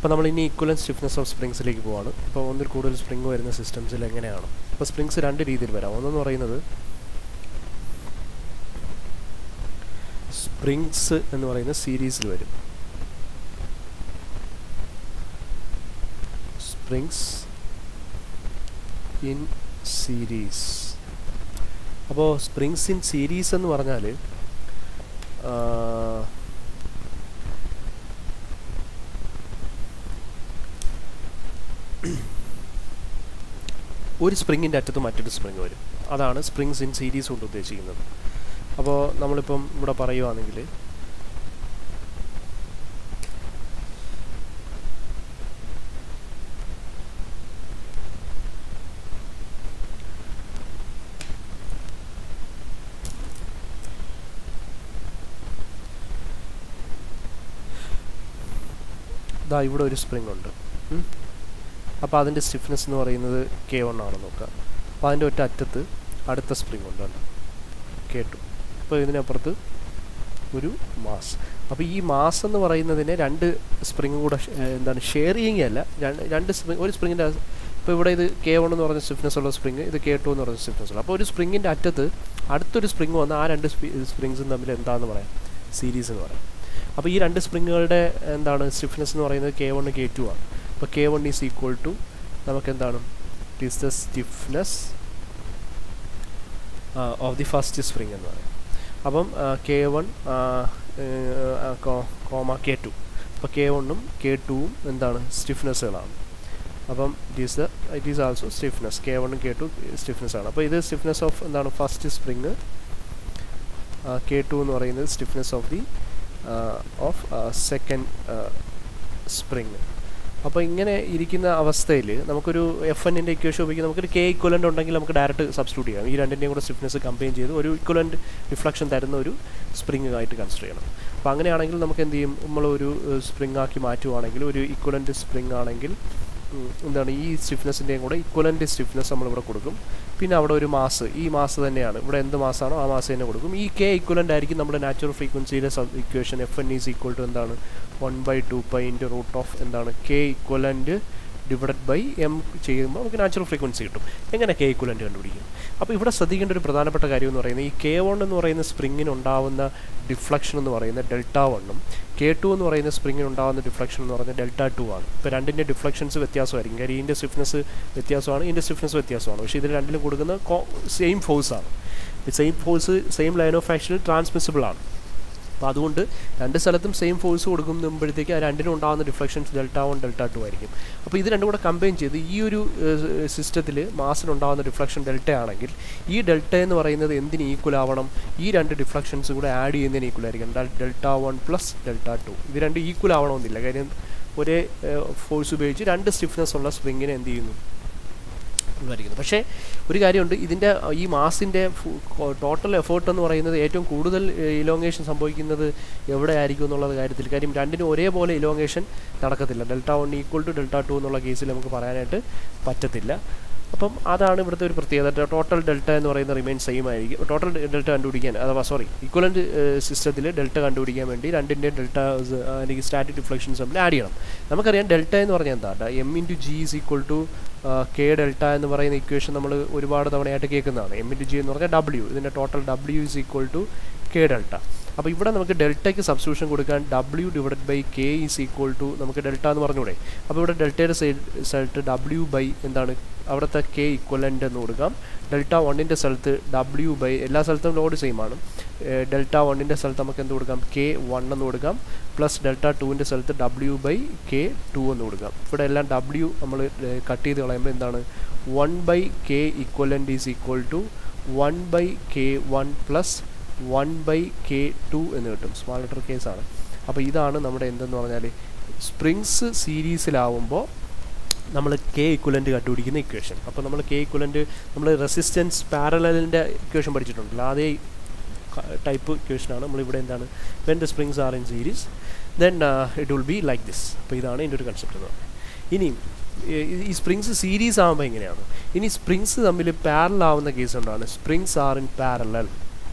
അപ്പോൾ നമ്മൾ ഇനി ഈക്വലൻ സ്റ്റിഫ്നെസ് ഓഫ് സ്പ്രിങ്സിലേക്ക് പോവാണ് ഇപ്പോൾ ഒന്നിൽ കൂടുതൽ സ്പ്രിങ് വരുന്ന സിസ്റ്റംസിൽ എങ്ങനെയാണ് അപ്പോൾ സ്പ്രിങ്സ് രണ്ട് രീതിയിൽ വരാം ഒന്നെന്ന് പറയുന്നത് സ്പ്രിങ്സ് എന്ന് പറയുന്ന സീരീസിൽ വരും സ്പ്രിങ്സ് ഇൻ സീരീസ് അപ്പോൾ സ്പ്രിങ്സ് ഇൻ സീരീസ് എന്ന് പറഞ്ഞാൽ ഒരു സ്പ്രിങ്ങിൻ്റെ അറ്റത്ത് മറ്റൊരു സ്പ്രിങ് വരും അതാണ് സ്പ്രിങ്സ് ഇൻ സീരീസ് കൊണ്ട് ഉദ്ദേശിക്കുന്നത് അപ്പോൾ നമ്മളിപ്പം ഇവിടെ പറയുവാണെങ്കിൽ ഇതാ ഇവിടെ ഒരു സ്പ്രിങ് ഉണ്ട് അപ്പോൾ അതിൻ്റെ സ്റ്റിഫ്നെസ് എന്ന് പറയുന്നത് കെ വൺ ആണ് നോക്കുക അപ്പോൾ അതിൻ്റെ ഒറ്റ അറ്റത്ത് അടുത്ത സ്പ്രിങ് ഉണ്ട് കെ ടു അപ്പോൾ ഇതിനപ്പുറത്ത് ഒരു മാസ് അപ്പോൾ ഈ മാസ് എന്ന് പറയുന്നതിനെ രണ്ട് സ്പ്രിങ് കൂടെ എന്താണ് ഷെയർ ചെയ്യുക അല്ല രണ്ട് സ്പ്രിങ് ഒരു സ്പ്രിങ്ങിൻ്റെ ഇപ്പോൾ ഇവിടെ ഇത് കെ വൺ എന്ന് പറഞ്ഞ സ്റ്റിഫ്നെസ് ഉള്ള സ്പ്രിങ് ഇത് കെ ടു എന്ന് പറഞ്ഞ സ്റ്റിഫ്നെസ് ഉള്ള അപ്പോൾ ഒരു സ്പ്രിങ്ങിൻ്റെ അറ്റത്ത് അടുത്തൊരു സ്പ്രിങ് വന്ന് ആ രണ്ട് സ്പ്രിങ്സും തമ്മിൽ എന്താണെന്ന് പറയാം സീരീസ് എന്ന് പറയാം അപ്പോൾ ഈ രണ്ട് സ്പ്രിങ്ങുകളുടെ എന്താണ് സ്റ്റിഫ്നെസ് എന്ന് പറയുന്നത് കെ വൺ കെ ടു ആണ് അപ്പോൾ K one is equal to നമുക്ക് എന്താണ് it is the stiffness of the first spring എന്ന് പറയും അപ്പം K one comma K two അപ്പോൾ കെ വണ്ണും കെ ടുവും എന്താണ് സ്റ്റിഫ്നെസ്സുകളാണ് അപ്പം it is the it is also stiffness K വണ്ണും കെ ടു സ്റ്റിഫ്നെസ് ആണ് അപ്പോൾ ഇത് സ്റ്റിഫ്നെസ് ഓഫ് എന്താണ് ഫസ്റ്റ് സ്പ്രിങ് കെ ടു എന്ന് പറയുന്നത് stiffness of the of second spring അപ്പോൾ ഇങ്ങനെ ഇരിക്കുന്ന അവസ്ഥയിൽ നമുക്കൊരു എഫ് എന്നിൻ്റെ ഇക്വേഷൻ ഉപയോഗിച്ച് നമുക്കൊരു കെ ഇക്വലൻ്റ് ഉണ്ടെങ്കിൽ നമുക്ക് ഡയറക്റ്റ് സബ്സ്റ്റിറ്റ്യൂട്ട് ചെയ്യാം ഈ രണ്ടിൻ്റെയും കൂടെ സ്റ്റിഫ്നെസ് കമ്പയിൻ ചെയ്ത് ഒരു ഇക്വലൻ്റ് റിഫ്ലക്ഷൻ തരുന്ന ഒരു സ്പ്രിങ് ആയിട്ട് കൺസിഡർ ചെയ്യണം അപ്പോൾ അങ്ങനെയാണെങ്കിൽ നമുക്ക് എന്ത് ചെയ്യും നമ്മളൊരു സ്പ്രിങ് ആക്കി മാറ്റുവാണെങ്കിൽ ഒരു ഇക്വലൻ്റ് സ്പ്രിങ് ആണെങ്കിൽ എന്താണ് ഈ സ്റ്റിഫ്നെസ്സിൻ്റെയും കൂടെ ഇക്വലൻ്റ് സ്റ്റിഫ്നെസ് നമ്മളിവിടെ കൊടുക്കും പിന്നെ അവിടെ ഒരു മാസ് ഈ മാസ് തന്നെയാണ് ഇവിടെ എന്ത് മാസമാണോ ആ മാസ് തന്നെ കൊടുക്കും ഈ കെ ഇക്വലൻ്റ് ആയിരിക്കും നമ്മുടെ നാച്ചുറൽ ഫ്രീക്വൻസിയുടെ equation F N is equal to എന്താണ് one by two pi into root of എന്താണ് K equivalent divided by M ചെയ്യുമ്പോൾ നമുക്ക് നാച്ചുറൽ ഫ്രീക്വൻസി കിട്ടും എങ്ങനെ കെ ഇക്വലൻ്റ് കണ്ടുപിടിക്കും അപ്പോൾ ഇവിടെ ശ്രദ്ധിക്കേണ്ട ഒരു പ്രധാനപ്പെട്ട കാര്യം എന്ന് പറയുന്നത് ഈ കെ വൺ എന്ന് പറയുന്ന സ്പ്രിങ്ങിന് ഉണ്ടാവുന്ന ഡിഫ്ലക്ഷൻ എന്ന് പറയുന്നത് ഡെൽറ്റ വണ്ണും കെ ടു എന്ന് പറയുന്ന സ്പ്രിങ്ങിന് ഉണ്ടാകുന്ന ഡിഫ്ലക്ഷൻ എന്ന് പറയുന്നത് ഡെൽറ്റ ടു ആണ് ഇപ്പോൾ രണ്ടിൻ്റെ ഡിഫ്ലക്ഷൻസ് വ്യത്യാസമായിരിക്കും കാര്യം ഇതിൻ്റെ സ്റ്റിഫ്നെസ് വ്യത്യാസമാണ് ഇതിൻ്റെ സ്റ്റിഫ്നെസ് വ്യത്യാസമാണ് പക്ഷേ ഇതിൽ രണ്ടിലും കൊടുക്കുന്ന സെയിം ഫോഴ്സ് ആണ് same force same line of ആക്ഷനിൽ ട്രാൻസ്മിസിബിൾ ആണ് അപ്പോൾ അതുകൊണ്ട് രണ്ട് സ്ഥലത്തും സെയിം ഫോഴ്സ് കൊടുക്കുമ്പോഴത്തേക്ക് ആ രണ്ടിനും ഉണ്ടാകുന്ന deflections delta one delta two ആയിരിക്കും അപ്പോൾ ഇത് രണ്ടും കൂടെ കമ്പൈൻ ചെയ്ത് ഈ ഒരു സിസ്റ്റത്തിൽ മാസിനുണ്ടാകുന്ന ഡിഫ്ലക്ഷൻ ഡെൽറ്റ ആണെങ്കിൽ ഈ ഡെൽറ്റ എന്ന് പറയുന്നത് എന്തിന് ഈക്വൽ ആവണം ഈ രണ്ട് ഡിഫ്ലക്ഷൻസ് കൂടെ ആഡ് ചെയ്യുന്നതിന് ഈക്വൽ ആയിരിക്കും delta one plus delta two ഇത് രണ്ട് ഈക്വൽ ആവണമെന്നില്ല കാര്യം ഒരേ ഫോഴ്സ് ഉപയോഗിച്ച് രണ്ട് സ്റ്റിഫ്നെസ് ഉള്ള സ്പ്രിങ്ങിനെ എന്ത് ചെയ്യുന്നു വരിക്കുന്നത് പക്ഷേ ഒരു കാര്യമുണ്ട് ഇതിൻ്റെ ഈ മാസിൻ്റെ ടോട്ടൽ എഫേർട്ട് എന്ന് പറയുന്നത് ഏറ്റവും കൂടുതൽ ഇലോങ്ങേഷൻ സംഭവിക്കുന്നത് എവിടെ ആയിരിക്കും എന്നുള്ള കാര്യത്തിൽ കാര്യം രണ്ടിനും ഒരേപോലെ ഇലോങ്ങേഷൻ നടക്കത്തില്ല delta one equal to delta two എന്നുള്ള കേസിൽ നമുക്ക് പറയാനായിട്ട് പറ്റത്തില്ല അപ്പം അതാണ് ഇവിടുത്തെ ഒരു പ്രത്യേകത ടോട്ടൽ ഡെൽറ്റ എന്ന് പറയുന്ന റിമെയിൻ സെയിം ആയിരിക്കും ടോട്ടൽ ഡെൽറ്റ കണ്ടുപിടിക്കാൻ അഥവാ സോറി ഇക്വലൻ്റ് സിസ്റ്റത്തിൽ ഡെൽറ്റ കണ്ടുപിടിക്കാൻ വേണ്ടി രണ്ടിൻ്റെ ഡെൽറ്റ അല്ലെങ്കിൽ സ്റ്റാറ്റിക് ഡിഫ്ലക്ഷൻസ് തമ്മിൽ ആഡ് ചെയ്യണം നമുക്കറിയാം ഡെൽറ്റ എന്ന് പറഞ്ഞാൽ എന്താ M into G is equal to K delta എന്ന് പറയുന്ന ഇക്വേഷൻ നമ്മൾ ഒരുപാട് തവണയായിട്ട് കേൾക്കുന്നതാണ് എം ഇൻറ്റു ജി എന്ന് പറഞ്ഞാൽ ഡബ്ല്യു ഇതിൻ്റെ total W is equal to K delta അപ്പോൾ ഇവിടെ നമുക്ക് ഡെൽറ്റയ്ക്ക് സബ്സ്റ്റിറ്റ്യൂഷൻ കൊടുക്കാൻ W divide by K is equal to നമുക്ക് ഡെൽറ്റ എന്ന് പറഞ്ഞൂടെ അപ്പോൾ ഇവിടെ ഡെൽറ്റയുടെ സ്ഥലത്ത് ഡബ്ല്യു ബൈ എന്താണ് അവിടുത്തെ കെ ഇക്വലൻ്റ് എന്ന് കൊടുക്കാം ഡെൽറ്റ വണ്ണിൻ്റെ സ്ഥലത്ത് ഡബ്ല്യു ബൈ എല്ലാ സ്ഥലത്തും ലോഡ് സെയിം ആണ് ഡെൽറ്റ വണ്ണിൻ്റെ സ്ഥലത്ത് നമുക്ക് എന്ത് കൊടുക്കാം കെ വൺ എന്ന് കൊടുക്കാം പ്ലസ് ഡെൽറ്റ ടുവിൻ്റെ സ്ഥലത്ത് ഡബ്ല്യു ബൈ കെ ടു എന്ന് കൊടുക്കാം ഇവിടെ എല്ലാം ഡബ്ല്യു നമ്മൾ കട്ട് ചെയ്ത് കളയുമ്പോൾ എന്താണ് one by K equivalent is equal to one by K one plus one by K two എന്ന് കിട്ടും സ്മാൾ ലെറ്റർ കേസാണ് അപ്പോൾ ഇതാണ് നമ്മുടെ എന്തെന്ന് പറഞ്ഞാൽ സ്പ്രിങ്സ് സീരീസിലാവുമ്പോൾ നമ്മൾ കെ ഇക്വലൻ്റ് കണ്ടുപിടിക്കുന്ന ഇക്വേഷൻ അപ്പോൾ നമ്മൾ കെ ഇക്വലൻ്റ് നമ്മൾ റെസിസ്റ്റൻസ് പാരലലിൻ്റെ ഇക്വേഷൻ പഠിച്ചിട്ടുണ്ടല്ലോ അതേ ടൈപ്പ് ഇക്വേഷനാണ് നമ്മളിവിടെ എന്താണ് when the springs are in series then it will be like this അപ്പോൾ ഇതാണ് എൻ്റെ ഒരു കൺസെപ്റ്റ് എന്ന് പറയുന്നത് ഇനി ഈ സ്പ്രിങ്സ് സീരീസ് ആകുമ്പോൾ എങ്ങനെയാണ് ഇനി സ്പ്രിങ്സ് തമ്മിൽ പാരലൽ ആവുന്ന കേസ് ഉണ്ടാണ് സ്പ്രിങ്സ് ആർ ഇൻ പാരലൽ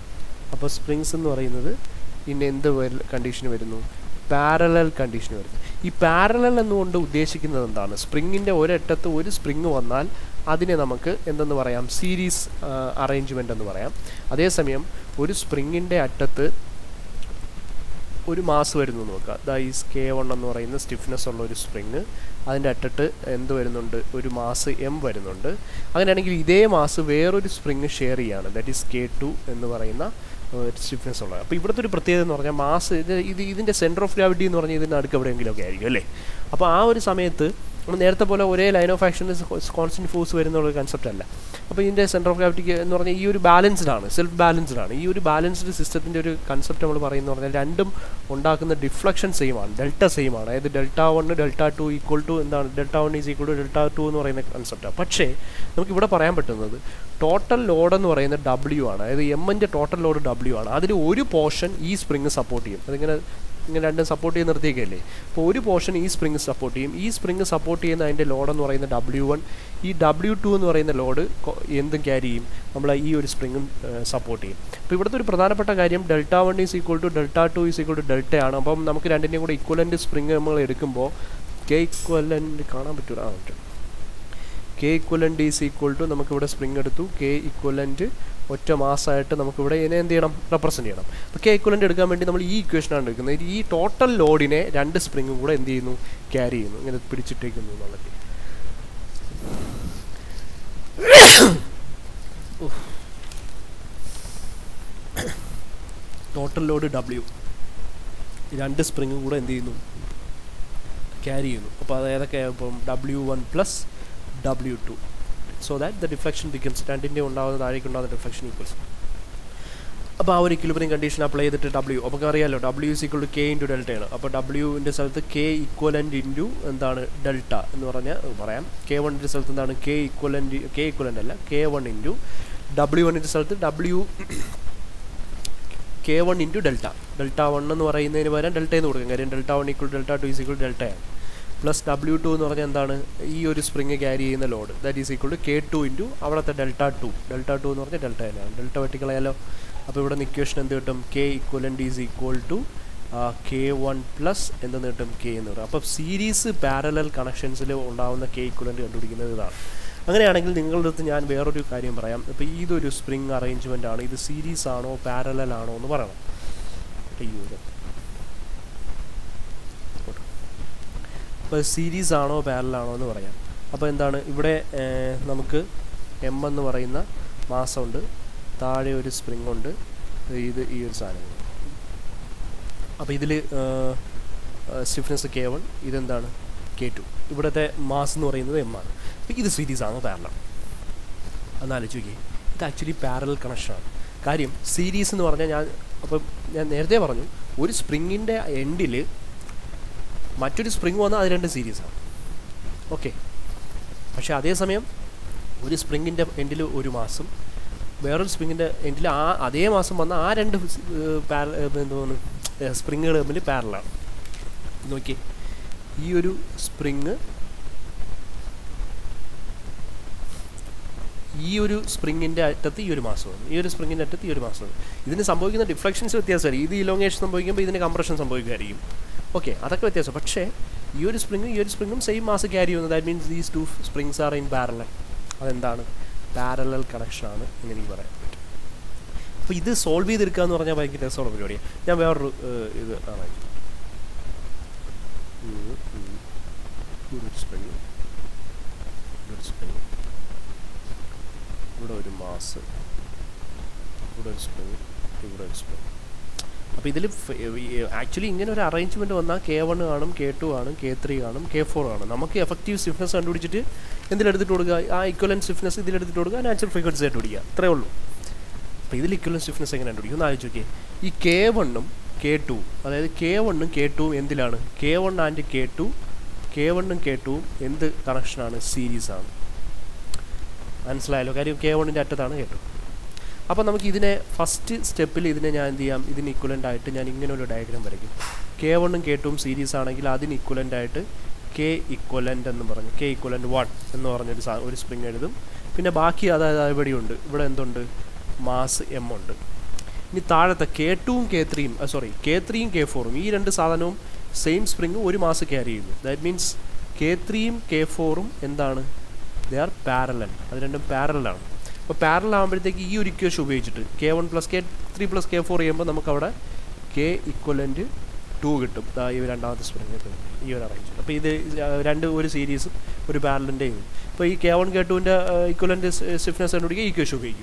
അപ്പോൾ സ്പ്രിങ്സ് എന്ന് പറയുന്നത് ഇനി എന്ത് കണ്ടീഷൻ വരുന്നു പാരലൽ കണ്ടീഷൻ വരുന്നു ഈ പാരലൽ എന്നുകൊണ്ട് ഉദ്ദേശിക്കുന്നത് എന്താണ് സ്പ്രിങ്ങിൻ്റെ ഒരറ്റത്ത് ഒരു സ്പ്രിങ് വന്നാൽ അതിനെ നമുക്ക് എന്തെന്ന് പറയാം സീരീസ് അറേഞ്ച്മെൻ്റ് എന്ന് പറയാം അതേസമയം ഒരു സ്പ്രിങ്ങിൻ്റെ അറ്റത്ത് ഒരു മാസ് വരുന്നു നോക്കുക ദാ ഈ കെ വൺ എന്ന് പറയുന്ന സ്റ്റിഫ്നെസ് ഉള്ള ഒരു സ്പ്രിങ് അതിൻ്റെ അറ്റത്ത് എന്ത് വരുന്നുണ്ട് ഒരു മാസ് എം വരുന്നുണ്ട് അങ്ങനെയാണെങ്കിൽ ഇതേ മാസ് വേറൊരു സ്പ്രിങ് ഷെയർ ചെയ്യാണ് ദാറ്റ് ഈസ് കെ ടു എന്ന് പറയുന്ന സ്റ്റിഫ്നെസ് ഉള്ളത് അപ്പോൾ ഇവിടുത്തെ ഒരു പ്രത്യേകത എന്ന് പറഞ്ഞാൽ മാസ് ഇത് ഇത് ഇതിൻ്റെ സെൻറ്റർ ഓഫ് ഗ്രാവിറ്റി എന്ന് പറഞ്ഞാൽ ഇതിൻ്റെ അടുക്ക് എവിടെയെങ്കിലുമൊക്കെ ആയിരിക്കും അല്ലേ അപ്പോൾ ആ ഒരു സമയത്ത് നമ്മൾ നേരത്തെ പോലെ ഒരേ ലൈൻ ഓഫ് ആക്ഷന് കോൺസ്റ്റൻറ്റ് ഫോഴ്സ് വരുന്ന ഒരു കൺസെപ്റ്റ് അല്ല അപ്പോൾ ഇതിൻ്റെ സെൻറ്റർ ഓഫ് ഗ്രാവിറ്റിക്ക് എന്ന് പറഞ്ഞാൽ ഈ ഒരു ബാലൻസ്ഡ് ആണ് സെൽഫ് ബാലൻസ്ഡ് ആണ് ഈ ഒരു ബാലൻസ്ഡ് സിസ്റ്റത്തിൻ്റെ ഒരു കൺസെപ്റ്റ് നമ്മൾ പറയുന്നത് പറഞ്ഞാൽ രണ്ടും ഉണ്ടാക്കുന്ന ഡിഫ്ലക്ഷൻ സെയിം ആണ് ഡെൽറ്റ സെയിം ആണ് അതായത് delta one delta two equal to എന്താണ് delta one is equal to delta two എന്ന് പറയുന്ന കൺസെപ്റ്റാണ് പക്ഷേ നമുക്ക് ഇവിടെ പറയാൻ പറ്റുന്നത് ടോട്ടൽ ലോഡ് എന്ന് പറയുന്നത് ഡബ്ല്യു ആണ് അതായത് എമ്മിൻ്റെ ടോട്ടൽ ലോഡ് ഡബ്ല്യു ആണ് അതിൽ ഒരു പോർഷൻ ഈ സ്പ്രിങ് സപ്പോർട്ട് ചെയ്യും അതിങ്ങനെ ഇങ്ങനെ രണ്ടും സപ്പോർട്ട് ചെയ്ത് നിർത്തിയേക്കല്ലേ അപ്പോൾ ഒരു പോർഷൻ ഈ സ്പ്രിങ് സപ്പോർട്ട് ചെയ്യും ഈ സ്പ്രിങ് സപ്പോർട്ട് ചെയ്യുന്ന അതിൻ്റെ ലോഡ് എന്ന് പറയുന്നത് ഡബ്ല്യു വൺ ഈ ഡബ്ല്യു ടു എന്ന് പറയുന്ന ലോഡ് എന്തും ക്യാരി ചെയ്യും നമ്മൾ ഈ ഒരു സ്പ്രിങ്ങും സപ്പോർട്ട് ചെയ്യും അപ്പോൾ ഇവിടുത്തെ ഒരു പ്രധാനപ്പെട്ട കാര്യം delta one is equal to delta two is equal to delta ആണ് അപ്പം നമുക്ക് രണ്ടിൻ്റെയും കൂടെ ഇക്വലൻ്റ് സ്പ്രിങ് നമ്മൾ എടുക്കുമ്പോൾ കെ ഇക്വലൻ്റ് കാണാൻ പറ്റൂല ആ പറ്റും K equivalent is equal to നമുക്കിവിടെ സ്പ്രിങ് എടുത്തു കെ ഇക്വലൻ്റ് ഒറ്റ മാസമായിട്ട് നമുക്കിവിടെ ഇതിനെ എന്ത് ചെയ്യണം റെപ്രസെൻറ്റ് ചെയ്യണം അപ്പോൾ കെ ഇക്വലൻ്റ് എടുക്കാൻ വേണ്ടി നമ്മൾ ഈ ഇക്വേഷനാണ് എടുക്കുന്നത് ഈ ടോട്ടൽ ലോഡിനെ രണ്ട് സ്പ്രിങ്ങും കൂടെ എന്ത് ചെയ്യുന്നു ക്യാരി ചെയ്യുന്നു ഇങ്ങനെ പിടിച്ചിട്ടേക്കുന്നു എന്നുള്ളത് ടോട്ടൽ ലോഡ് ഡബ്ല്യു രണ്ട് സ്പ്രിങ്ങും കൂടെ എന്ത് ചെയ്യുന്നു ക്യാരി ചെയ്യുന്നു അപ്പോൾ അത് ഏതൊക്കെ ഇപ്പം W one plus W two so that the deflection becomes രണ്ടിൻ്റെ ഉണ്ടാകുന്ന താഴേക്ക് ഉണ്ടാകുന്ന ഡിഫ്ലക്ഷൻ ഈക്വൽസ് അപ്പോൾ ആ ഒരു ഇക്വലിബ്രിയം കണ്ടീഷൻ അപ്ലൈ ചെയ്തിട്ട് ഡബ്ല്യു അപ്പോൾ അറിയാമല്ലോ W is equal to K into ഡെൽറ്റയാണ് അപ്പോൾ ഡബ്ല്യുവിൻ്റെ സ്ഥലത്ത് കെ ഇക്വലൻ്റ് ഇൻറ്റു എന്താണ് ഡെൽറ്റ എന്ന് പറഞ്ഞാൽ പറയാം കെ വണ്ണിൻ്റെ സ്ഥലത്ത് എന്താണ് കെ ഇക്വലൻ്റ് കെ ഇക്വലൻ്റ് അല്ല കെ വൺ ഇൻറ്റു ഡബ്ല്യു വണ്ണിൻ്റെ സ്ഥലത്ത് W K one into delta delta one എന്ന് പറയുന്നതിന് പകരം ഡെൽറ്റ എന്ന് കൊടുക്കാം കാര്യം delta one equal delta two is equal ഡെൽറ്റയാണ് പ്ലസ് ഡബ്ല്യു ടു എന്ന് പറഞ്ഞാൽ എന്താണ് ഈ ഒരു സ്പ്രിങ് ക്യാരി ചെയ്യുന്ന load that is equal to K two into അവിടുത്തെ ഡെൽറ്റ ടു ഡെൽറ്റ ടു എന്ന് പറഞ്ഞാൽ ഡെൽറ്റ തന്നെയാണ് ഡെൽറ്റ വെട്ടിക്കളയാലോ അപ്പോൾ ഇവിടെ ഇക്വേഷൻ എന്ത് കിട്ടും K equivalent is equal to K one plus എന്തെന്ന് കിട്ടും കെ എന്ന് പറയും അപ്പോൾ സീരീസ് പാരലൽ കണക്ഷൻസിൽ ഉണ്ടാകുന്ന കെ ഇക്വലൻ്റ് കണ്ടുപിടിക്കുന്നത് ഇതാണ് അങ്ങനെയാണെങ്കിൽ നിങ്ങളുടെ അടുത്ത് ഞാൻ വേറൊരു കാര്യം പറയാം ഇപ്പോൾ ഇതൊരു സ്പ്രിങ് അറേഞ്ച്മെൻ്റ് ആണ് ഇത് സീരീസ് ആണോ പാരലൽ ആണോ എന്ന് പറയണം അയ്യോ അപ്പോൾ സീരീസ് ആണോ പാരലൽ ആണോ എന്ന് പറയാം അപ്പോൾ എന്താണ് ഇവിടെ നമുക്ക് എം എന്ന് പറയുന്ന മാസമുണ്ട് താഴെ ഒരു സ്പ്രിങ് ഉണ്ട് ഇത് ഈ ഒരു സാധനം അപ്പോൾ ഇതിൽ സ്റ്റിഫ്നെസ് കെ വൺ ഇതെന്താണ് കെ ടു ഇവിടുത്തെ മാസ് എന്ന് പറയുന്നത് എം ആണ് അപ്പോൾ ഇത് സീരീസ് ആണോ പാരലൽ ഒന്ന് ആലോചിച്ച് നോക്കിയേ ഇത് ആക്ച്വലി പാരലൽ കണക്ഷനാണ് കാര്യം സീരീസ് എന്ന് പറഞ്ഞാൽ ഞാൻ അപ്പം ഞാൻ നേരത്തെ പറഞ്ഞു ഒരു സ്പ്രിങ്ങിൻ്റെ എൻഡിൽ മറ്റൊരു സ്പ്രിങ് വന്നാൽ അത് രണ്ട് സീരീസാണ് ഓക്കെ പക്ഷേ അതേസമയം ഒരു സ്പ്രിങ്ങിൻ്റെ എൻഡിൽ ഒരു മാസം വേറൊരു സ്പ്രിങ്ങിൻ്റെ എൻഡിൽ ആ അതേ മാസം വന്ന ആ രണ്ട് പാര എന്തോന്ന് സ്പ്രിങ്ങുകൾ തമ്മിൽ പാരലാണ് നോക്കി ഈ ഒരു സ്പ്രിങ് ഈ ഒരു സ്പ്രിങ്ങിൻ്റെ അറ്റത്ത് ഈ ഒരു മാസമാണ് ഈ ഒരു സ്പ്രിങ്ങിൻ്റെ അറ്റത്ത് ഈ ഒരു മാസമാണ് ഇതിന് സംഭവിക്കുന്ന ഡിഫ്ലക്ഷൻസ് വ്യത്യാസമായിരിക്കും ഇത് ഇലോങ്ങേഷൻ സംഭവിക്കുമ്പോൾ ഇതിന് കംപ്രഷൻ സംഭവിക്കുമായിരിക്കും ഓക്കെ അതൊക്കെ വ്യത്യാസം പക്ഷേ ഈ ഒരു സ്പ്രിങ്ങും ഈ ഒരു സ്പ്രിങ്ങും സെയിം മാസ് ക്യാരി ചെയ്യുന്നത് that means these two springs are in parallel അതെന്താണ് പാരലൽ കണക്ഷനാണ് എന്ന് എനിക്ക് പറയാൻ പറ്റും അപ്പോൾ ഇത് സോൾവ് ചെയ്തെടുക്കുക എന്ന് പറഞ്ഞാൽ ഭയങ്കര രസമുള്ള പരിപാടിയാണ് ഞാൻ വേറൊരു ഇത് ആണ് ഒരു സ്പ്രിങ് ഒരു സ്പ്രിങ് ഇവിടെ ഒരു മാസ് ഇവിടെ ഒരു സ്പ്രിങ് ഇവിടെ ഒരു സ്പ്രിങ് അപ്പോൾ ഇതിൽ ആക്ച്വലി ഇങ്ങനെ ഒരു അറേഞ്ച്മെൻറ്റ് വന്നാൽ കെ വൺ കാണും കെ ടു കാണും കെ ത്രീ കാണും കെ ഫോർ കാണും നമുക്ക് എഫക്റ്റീവ് സ്റ്റിഫ്നെസ് കണ്ടുപിടിച്ചിട്ട് എന്തിലെടുത്തിട്ട് കൊടുക്കുക ആ ഇക്വലൻ സ്റ്റിഫ്നെസ് ഇതിലെടുത്തിട്ട് കൊടുക്കുക നാച്ചുറൽ ഫ്രീക്വൻസി ആയിട്ട് പിടിക്കുക അത്രേ ഉള്ളൂ അപ്പോൾ ഇതിൽ ഇക്വലൻ സ്റ്റിഫ്നെസ് എങ്ങനെ കണ്ടുപിടിക്കും ഒന്ന് ആലോചിച്ച് നോക്കിയേ ഈ കെ വണ്ണും കെ ടു അതായത് കെ വണ്ണും കെ ടുവും എന്തിലാണ് K one and K two K വണ്ണും കെ ടുവും എന്ത് കണക്ഷനാണ് സീരീസ് ആണ് മനസ്സിലായല്ലോ കാര്യം കെ വണ്ണിൻ്റെ അറ്റത്താണ് കെ ടു അപ്പോൾ നമുക്ക് ഇതിനെ ഫസ്റ്റ് സ്റ്റെപ്പിൽ ഇതിനെ ഞാൻ എന്ത് ചെയ്യാം ഇതിന് ഇക്വലൻ്റ് ആയിട്ട് ഞാൻ ഇങ്ങനെ ഒരു ഡയഗ്രാം വരയ്ക്കും കെ വണ്ണും കെ ടുവും സീരീസ് ആണെങ്കിൽ അതിന് ഇക്വലൻ്റ് ആയിട്ട് കെ ഇക്വലൻ്റ് എന്ന് പറഞ്ഞു കെ ഇക്വലൻ്റ് വൺ എന്ന് പറഞ്ഞൊരു സാ ഒരു സ്പ്രിങ് എഴുതും പിന്നെ ബാക്കി അതായത് ഇവിടെയുണ്ട് ഇവിടെ എന്തുണ്ട് മാസ് എം ഉണ്ട് ഇനി താഴത്തെ കെ ടുവും കെ ത്രീയും സോറി കെ ത്രീയും കെ ഫോറും ഈ രണ്ട് സാധനവും സെയിം സ്പ്രിങ് ഒരു മാസം ക്യാരി ചെയ്യുന്നു ദാറ്റ് മീൻസ് കെ ത്രീയും കെ ഫോറും എന്താണ് ദേ ആർ പാരലൽ അത് രണ്ടും പാരലാണ് അപ്പോൾ പാരലൽ ആകുമ്പോഴത്തേക്ക് ഈ ഒരു ഇക്വേഷൻ ഉപയോഗിച്ചിട്ട് K one plus K three plus K four ചെയ്യുമ്പോൾ നമുക്കവിടെ കെ ഇക്വലൻറ്റ് ടു കിട്ടും ദാ ഈ രണ്ടാമത്തെ സ്പ്രിങ് ഈ ഒരു അറേഞ്ച് അപ്പോൾ ഇത് രണ്ട് ഒരു സീരീസും ഒരു പാരലിൻ്റെ ഇത് ഇപ്പോൾ ഈ കെ വൺ കെ ടുവിൻ്റെ ഇക്വലൻറ്റ് സ്റ്റിഫ്നെസ് കണ്ടുപിടിക്കാൻ ഈ ഇക്വേഷൻ ഉപയോഗിക്കും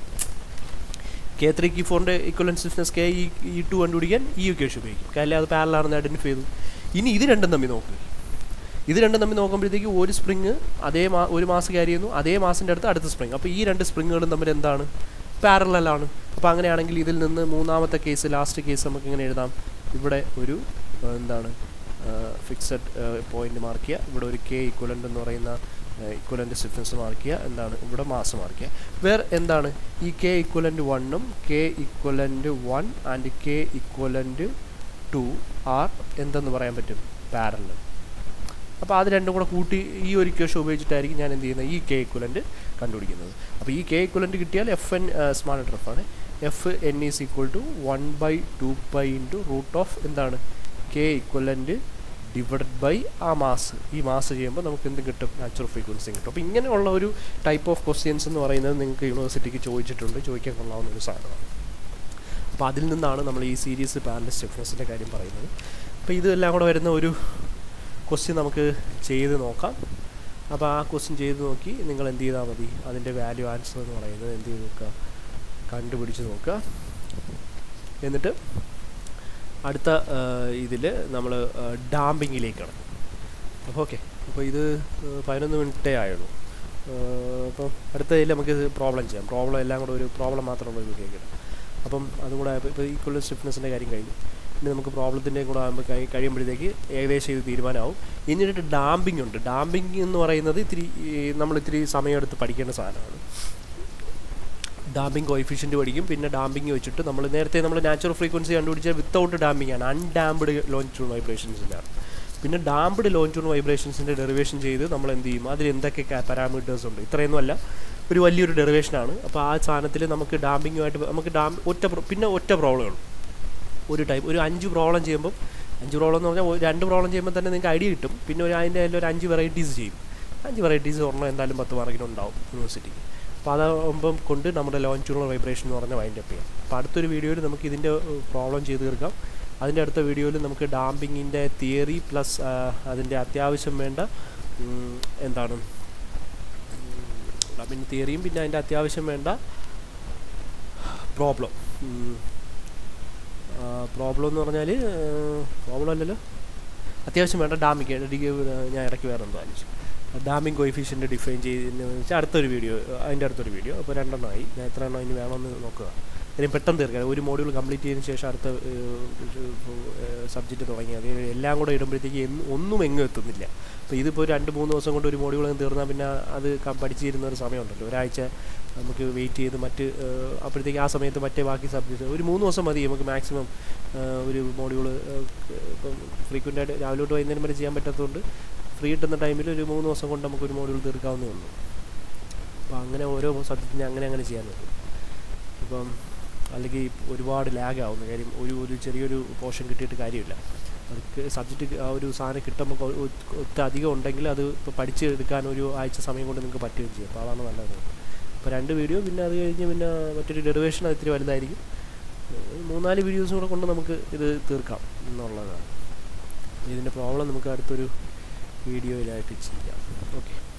കെ ത്രീ കി ഫോറിൻ്റെ ഇക്വലൻറ്റ് സ്റ്റിഫ്നെസ് കെ ഈ ഈ ടു കണ്ടുപിടിക്കാൻ ഈ ഇക്വേഷൻ ഉപയോഗിക്കും കാര്യം അത് പാരലാണെന്ന് ഐഡൻറ്റിഫൈ ചെയ്തു ഇനി ഇത് രണ്ടും തമ്മിൽ നോക്കുക ഇത് രണ്ടും തമ്മിൽ നോക്കുമ്പോഴത്തേക്ക് ഒരു സ്പ്രിങ് അതേ മാ ഒരു മാസം ക്യാരി ചെയ്യുന്നു അതേ മാസത്തിൻ്റെ അടുത്ത് അടുത്ത സ്പ്രിങ് അപ്പോൾ ഈ രണ്ട് സ്പ്രിങ്ങുകളും തമ്മിൽ എന്താണ് പാരലാണ് അപ്പോൾ അങ്ങനെയാണെങ്കിൽ ഇതിൽ നിന്ന് മൂന്നാമത്തെ കേസ് ലാസ്റ്റ് കേസ് നമുക്ക് ഇങ്ങനെ എഴുതാം ഇവിടെ ഒരു ആ, എന്താണ് ഫിക്സഡ് പോയിന്റ് മാർക്ക് ചെയ്യുക ഇവിടെ ഒരു കെ ഇക്വലൻ്റ് എന്ന് പറയുന്ന ഇക്വലൻ്റ് സ്റ്റിഫ്നസ് മാർക്ക് ചെയ്യുക എന്താണ് ഇവിടെ മാസം മാർക്ക് ചെയ്യുക വേറെ എന്താണ് ഈ കെ ഇക്വലൻ്റ് വണ്ണും K equivalent one and K equivalent two are എന്തെന്ന് പറയാൻ പറ്റും പാരലൽ അപ്പോൾ അത് രണ്ടും കൂടെ കൂട്ടി ഈ ഒരു ഇക്വേഷൻ ഉപയോഗിച്ചിട്ടായിരിക്കും ഞാൻ എന്ത് ചെയ്യുന്നത് ഈ കെ ഇക്വലൻ്റ് കണ്ടുപിടിക്കുന്നത് അപ്പോൾ ഈ കെ ഇക്വലൻ്റ് കിട്ടിയാൽ എഫ് എൻ സ്മാർട്ട് റഫ് ആണ് F N is equal to one by two by into root of എന്താണ് കെ ഇക്വലൻ്റ് ഡിവൈഡ് ബൈ ആ മാസ് ഈ മാസ് ചെയ്യുമ്പോൾ നമുക്ക് എന്ത് കിട്ടും നാച്ചുറൽ ഫ്രീക്വൻസി കിട്ടും അപ്പോൾ ഇങ്ങനെയുള്ള ഒരു ടൈപ്പ് ഓഫ് ക്വസ്റ്റ്യൻസ് എന്ന് പറയുന്നത് നിങ്ങൾക്ക് യൂണിവേഴ്സിറ്റിക്ക് ചോദിച്ചിട്ടുണ്ട് ചോദിക്കാൻ കൊള്ളാവുന്ന ഒരു സാധനമാണ് അപ്പോൾ അതിൽ നിന്നാണ് നമ്മൾ ഈ സീരീസ് പാരലൽ സ്റ്റിഫ്നെസ്സിൻ്റെ കാര്യം പറയുന്നത് അപ്പോൾ ഇതെല്ലാം കൂടെ വരുന്ന ഒരു ക്വസ്റ്റ്യൻ നമുക്ക് ചെയ്ത് നോക്കാം അപ്പോൾ ആ ക്വസ്റ്റ്യൻ ചെയ്ത് നോക്കി നിങ്ങൾ എന്ത് ചെയ്താൽ മതി അതിൻ്റെ വാല്യൂ ആൻസർ എന്ന് പറയുന്നത് എന്ത് ചെയ്ത് നോക്കുക കണ്ടുപിടിച്ച് നോക്കുക എന്നിട്ട് അടുത്ത ഇതിൽ നമ്മൾ ഡാമ്പിങ്ങിലേക്കാണ് അപ്പോൾ ഓക്കെ അപ്പോൾ ഇത് ഏഹ്, പതിനൊന്ന് മിനിറ്റേ ആയുള്ളൂ ഏഹ്, അപ്പം അടുത്ത ഇതിൽ നമുക്ക് പ്രോബ്ലം ചെയ്യാം പ്രോബ്ലം എല്ലാം കൂടെ ഒരു പ്രോബ്ലം മാത്രമുള്ള ഒരു വീഡിയോ കിട്ടും അപ്പം അതും കൂടെ ആയപ്പോൾ ഇപ്പോൾ ഈക്വൽ സ്റ്റിഫ്നെസ്സിൻ്റെ കാര്യം കഴിഞ്ഞു ഇനി നമുക്ക് പ്രോബ്ലത്തിൻ്റെ കൂടെ ആകുമ്പോൾ കഴി കഴിയുമ്പോഴത്തേക്ക് ഏകദേശം ഇത് തീരുമാനമാവും എന്നിട്ട് ഡാമ്പിംഗ് ഉണ്ട് ഡാമ്പിംഗ് എന്ന് പറയുന്നത് ഇത്തിരി ഈ, നമ്മൾ ഇത്തിരി സമയമെടുത്ത് പഠിക്കേണ്ട സാധനമാണ് ഡാമ്പിംഗ് കോയിഫിഷ്യൻ്റ് പഠിക്കും പിന്നെ ഡാമ്പിംഗ് വെച്ചിട്ട് നമ്മൾ നേരത്തെ നമ്മൾ നാച്ചുറൽ ഫ്രീക്വൻസി കണ്ടുപിടിച്ചാൽ വിത്തൗട്ട് ഡാമ്പിംഗ് ആണ് അൺഡാംപ്ഡ് ലോഞ്ച് ടൂൺ വൈബ്രേഷൻസിലാണ് പിന്നെ ഡാംപ്ഡ് ലോഞ്ച് ടൂൺ വൈബ്രേഷൻസിൻ്റെ ഡെറിവേഷൻ ചെയ്ത് നമ്മൾ എന്ത് ചെയ്യും അതിൽ എന്തൊക്കെ പാരാമീറ്റേഴ്സ് ഉണ്ട് ഇത്രയൊന്നും അല്ല ഒരു വലിയൊരു ഡെറിവേഷനാണ് അപ്പോൾ ആ സാധനത്തിൽ നമുക്ക് ഡാമ്പിങ്ങുമായിട്ട് നമുക്ക് ഡാം ഒറ്റ pro- പിന്നെ ഒറ്റ പ്രോബ്ലം ഉള്ളൂ ഒരു ടൈപ്പ് ഒരു അഞ്ച് പ്രോബ്ലം ചെയ്യുമ്പോൾ അഞ്ച് പ്രോബ്ലം എന്ന് പറഞ്ഞാൽ ഒരു രണ്ട് പ്രോബ്ലം ചെയ്യുമ്പോൾ തന്നെ നിങ്ങൾക്ക് ഐഡിയ കിട്ടും പിന്നെ ഒരു അതിൻ്റെ അതിൽ ഒരു അഞ്ച് വെറൈറ്റീസ് ചെയ്യും അഞ്ച് വെറൈറ്റീസ് ഒരെണ്ണം എന്തായാലും പത്ത് മാർക്കിന് ഉണ്ടാവും യൂണിവേഴ്സിറ്റിക്ക് അപ്പോൾ അതാകുമ്പം കൊണ്ട് നമ്മുടെ ലോഞ്ചുള്ള വൈബ്രേഷൻ എന്ന് പറഞ്ഞാൽ വൈൻഡ് അപ്പ് ചെയ്യാം അപ്പോൾ അടുത്തൊരു വീഡിയോയിൽ നമുക്ക് ഇതിൻ്റെ പ്രോബ്ലം ചെയ്ത് തീർക്കാം അതിൻ്റെ അടുത്ത വീഡിയോയിൽ നമുക്ക് ഡാമ്പിങ്ങിൻ്റെ തിയറി പ്ലസ് അതിൻ്റെ അത്യാവശ്യം വേണ്ട ഉം, എന്താണ് ഡാമ്പിങ് തിയറിയും പിന്നെ അതിൻ്റെ അത്യാവശ്യം വേണ്ട പ്രോബ്ലം പ്രോബ്ലം എന്ന് പറഞ്ഞാൽ പ്രോബ്ലം അല്ലല്ലോ അത്യാവശ്യം വേണ്ട ഡാമിങ് ഞാൻ ഇടയ്ക്ക് വേറെ എന്തോ ആലോചിച്ചു ഡാമിങ് കോയിഫിഷ്യൻ്റ് ഡിഫൈൻ ചെയ്തതെന്ന് വെച്ചാൽ അടുത്തൊരു വീഡിയോ അതിൻ്റെ അടുത്തൊരു വീഡിയോ അപ്പോൾ രണ്ടെണ്ണമായി ഞാൻ എത്ര എണ്ണം ഇനി വേണമെന്ന് നോക്കുക കാര്യം പെട്ടെന്ന് തീർക്കാം ഒരു മോഡ്യൂൾ കംപ്ലീറ്റ് ചെയ്തതിന് ശേഷം അടുത്ത സബ്ജക്റ്റ് തുടങ്ങി അത് എല്ലാം കൂടെ ഇടുമ്പോഴത്തേക്ക് എന്ന് ഒന്നും എങ്ങും എത്തുന്നില്ല അപ്പോൾ ഇതിപ്പോൾ രണ്ട് മൂന്ന് ദിവസം കൊണ്ട് ഒരു മോഡ്യൂൾ തീർന്നാൽ പിന്നെ അത് ക- പഠിച്ചിരുന്ന ഒരു സമയമുണ്ടല്ലോ ഒരാഴ്ച നമുക്ക് വെയിറ്റ് ചെയ്ത് മറ്റ് ഏഹ്, അപ്പോഴത്തേക്ക് ആ സമയത്ത് മറ്റേ ബാക്കി സബ്ജക്റ്റ് ഒരു മൂന്ന് ദിവസം മതി നമുക്ക് മാക്സിമം ഒരു മോഡ്യൂൾ ഇപ്പം ഫ്രീക്വൻ്റ് ആയിട്ട് രാവിലെ തൊട്ട് വൈകുന്നേരം വരെ ചെയ്യാൻ പറ്റാത്തതുകൊണ്ട് ഫ്രീ കിട്ടുന്ന ടൈമിൽ ഒരു മൂന്ന് ദിവസം കൊണ്ട് നമുക്ക് ഒരു മോഡ്യൂൾ തീർക്കാവുന്നേ ഉള്ളൂ അപ്പോൾ അങ്ങനെ ഓരോ സബ്ജക്റ്റിനെ അങ്ങനെ അങ്ങനെ ചെയ്യാൻ പറ്റും ഇപ്പം അല്ലെങ്കിൽ ഒരുപാട് ലാഗ് ആവുന്നു കാര്യം ഒരു ഒരു ചെറിയൊരു പോർഷൻ കിട്ടിയിട്ട് കാര്യമില്ല അത് സബ്ജക്റ്റ് ആ ഒരു സാധനം കിട്ടുമ്പോൾ കൊ- ഒ- ഒത്തിരി അധികം ഉണ്ടെങ്കിൽ അത് ഇപ്പോൾ പഠിച്ച് എടുക്കാൻ ഒരു ആഴ്ച സമയം കൊണ്ട് നിങ്ങൾക്ക് പറ്റുകയും ചെയ്യും അപ്പോൾ അതാണ് നല്ലത് അപ്പോൾ രണ്ട് വീഡിയോ പിന്നെ അത് കഴിഞ്ഞ് പിന്നെ മറ്റൊരു ഡെറിവേഷൻ അത് ഇത്തിരി വലുതായിരിക്കും ഏഹ് മൂന്നാല് വീഡിയോസും കൂടെ കൊണ്ട് നമുക്ക് ഇത് തീർക്കാം എന്നുള്ളതാണ് ഇതിൻ്റെ പ്രോബ്ലം നമുക്ക് അടുത്തൊരു വീഡിയോയിലായിട്ട് ചെയ്യാം ഓക്കെ